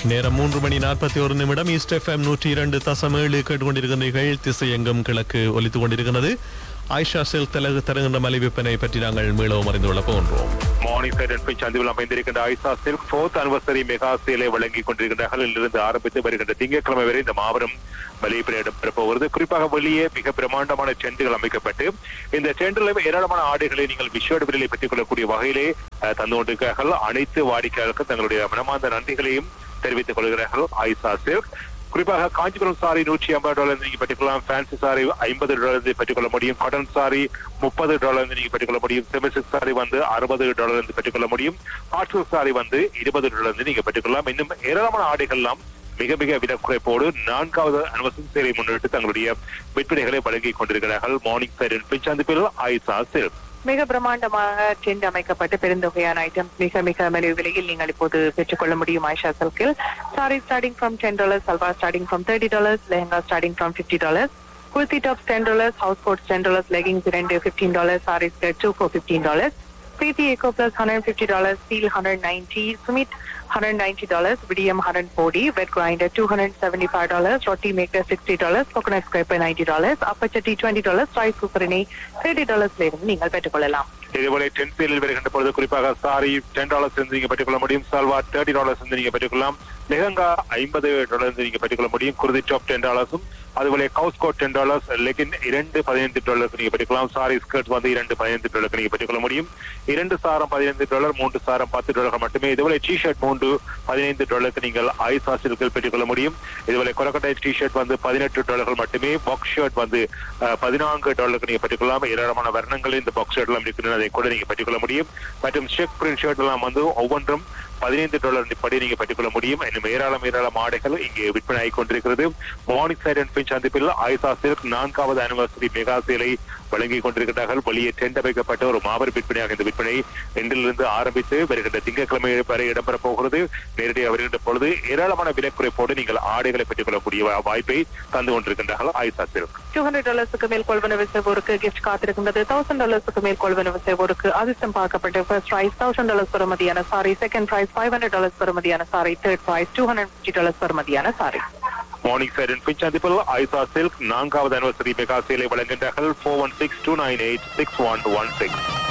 நேரம் மூன்று மணி நாற்பத்தி ஒரு நிமிடம் ஈஸ்ட் எஃப்எம் நூற்றி இரண்டு தசம் ஏழு கேட்டுக்கொண்டிருக்கிறீர்கள் திசையெங்கும் கிழக்கு ஒலித்துக் கொண்டிருக்கிறது ஆயிஷா செல் தலகு தருகின்ற மலை விற்பனை பற்றி நாங்கள் மீளவும் அறிந்து கொள்ள போன்றோம் மார்னிங் சைட் அண்ட் சந்திவில் அமைந்திருக்கின்ற Aisha silk fourth anniversary mega சேலை வழங்கிக் கொண்டிருக்கின்றார்கள் இதிலிருந்து ஆரம்பித்து வருகின்ற திங்கட்கிழமை வரை இந்த மாபெரும் மலைப்பிட இடம்பெற போகிறது குறிப்பாக வெளியே மிக பிரமாண்டமான டென்ட்டுகள் அமைக்கப்பட்டு இந்த டென்ட்டில் ஏராளமான ஆடைகளை நீங்கள் விஷயோட விலையை பெற்றுக் கொள்ளக்கூடிய வகையிலே அஹ், தந்து கொண்டிருக்கிறார்கள் அனைத்து வாடிக்கையாளர்களுக்கும் தங்களுடைய மனமார்ந்த நன்றிகளையும் தெரிவித்துக் கொள்கிறார்கள் ஐசா சில்க் குறிப்பாக காஞ்சிபுரம் சாரி நூற்றி ஐம்பது டாலர் நீங்க பெற்றுக்கொள்ளலாம் ஃபேன்சி சாரி ஐம்பது டாலர் பெற்றுக்கொள்ள முடியும் காட்டன் சாரி முப்பது டாலர் நீங்க பெற்றுக்கொள்ள முடியும் செமிசிக் சாரி வந்து அறுபது டாலர் பெற்றுக்கொள்ள முடியும் ஆர்டல் சாரி வந்து இருபது டாலர் நீங்க பெற்றுக்கொள்ளலாம் இன்னும் ஏராளமான ஆடைகள்லாம் மிக மிக விலை குறைப்போடு நான்காவது அனுவசம் சேவை முன்னிட்டு தங்களுடைய விற்பனைகளை வழங்கிக் கொண்டிருக்கிறார்கள் மார்னிங் சைடன் பின்சந்திப்பில் ஐசா சில்க் மிக பிரம்மாண்டமாக டென்ட் அமைக்கப்பட்டு பெருந்தொகையான ஐட்டம்ஸ் மிக மிக மலிவு விலையில் நீங்கள் இப்போது பெற்றுக்கொள்ள முடியும் ஆயிஷா சல்கில் sari starting from ten dollars salwar starting from thirty dollars lehenga starting from fifty dollars kurti tops ten dollars house coats ten dollars leggings ரெண்டு fifteen dollars sari skirt two four fifteen dollars Preethi echo plus hundred fifty dollars steel hundred ninety Sumeet hundred ninety dollars VDM hundred forty wet grinder two hundred seventy five dollars roti maker sixty dollars coconut scraper ninety dollars அப்பச்சட்டி twenty dollars rice குக்கரினை thirty டாலர்ஸ்ல இருந்து நீங்கள் பெற்றுக்கொள்ளலாம் இதேபோல ten சேலில் வருகின்ற பொழுது குறிப்பாக sorry ten dollars இருந்து நீங்க பெற்றுக்கொள்ள முடியும் சல்வா தேர்ட்டி டாலர்ஸ் இருந்து நீங்க பெற்றுக்கொள்ளலாம் லெஹங்கா ஐம்பது டாலர் இருந்து நீங்க பெற்றுக்கொள்ள முடியும் குருதி டாப் டென் டாலர்ஸும் அதுபோல house coat ten dollars legging இரண்டு பதினைந்து டாலருக்கு நீங்க பெற்றுக்கலாம் சாரி ஸ்கர்ட் வந்து இரண்டு பதினைந்து டாலருக்கு நீங்க பெற்றுக்கொள்ள முடியும் இரண்டு சாரம் பதினைந்து டாலர் மூன்று சாரம் பத்து டாலர் மட்டுமே இதுபோல டி ஷர்ட் மூன்று பதினைந்து டாலருக்கு நீங்கள் ஐசா சில்கில் பெற்றுக்கொள்ள முடியும் இதுபோல கொரக்கட்டை டி ஷர்ட் வந்து பதினெட்டு டாலர்கள் மட்டுமே பாக்ஸ் ஷர்ட் வந்து அஹ், பதினான்கு டாலருக்கு நீங்க பெற்றுக்கொள்ளலாம் ஏராளமான வர்ணங்கள் இந்த பாக்ஸ் ஷர்ட் எல்லாம் இருக்கின்றன அதை கூட நீங்க பெற்றுக்கொள்ள முடியும் மற்றும் செக் பிரிண்ட் ஷர்ட் எல்லாம் வந்து ஒவ்வொன்றும் பதினைந்து டாலர் படி நீங்க பெற்றுக்கொள்ள முடியும் இன்னும் ஏராளம் ஏராளம் ஆடைகள் இங்கே விற்பனை ஆகிக் கொண்டிருக்கிறது மார்னிங் சைட் அண்ட் பின் சந்திப்பில் ஐசா சில்க் நான்காவது அனிவர்சரி மெகா சேலை வழங்கிக் கொண்டிருக்கிறார்கள் வெளியே டென்ட் அமைக்கப்பட்ட ஒரு மாபெரும் விற்பனையாக இந்த விற்பனை இன்றிலிருந்து ஆரம்பித்து வருகின்ற திங்கட்கிழமை வரை இடம்பெற போகிறது நேரடியாக வருகின்ற பொழுது ஏராளமான விலை குறைப்போடு நீங்கள் ஆடைகளை பெற்றுக்கொள்ளக்கூடிய வா- வாய்ப்பை தந்து கொண்டிருக்கின்றார்கள் ஐசா சில்க் டூ ஹண்ட்ரட் டாலர்ஸுக்கு மேல் கொள்வனவு செய்வோருக்கு கிஃப்ட் காத்திருக்கின்றது தௌசண்ட் டாலர்ஸுக்கு மேல் கொள்வனவு செய்வோருக்கு அதிர்ஷ்டம் பார்க்கப்பட்டு ஃபர்ஸ்ட் பிரைஸ் தௌசண்ட் டாலர்ஸ் பெறுமதியான sari second prize five hundred dollars பெறுமதியான sari third prize two hundred fifty dollars பெறுமதியான சாரி மார்னிங் சைட் அண்ட் பின் சந்திப்பில் ஐசா சில்க் நான்காவது அனிவர்சரி மெகா சேலை வழங்குகின்றார்கள் four one six two nine eight six one one six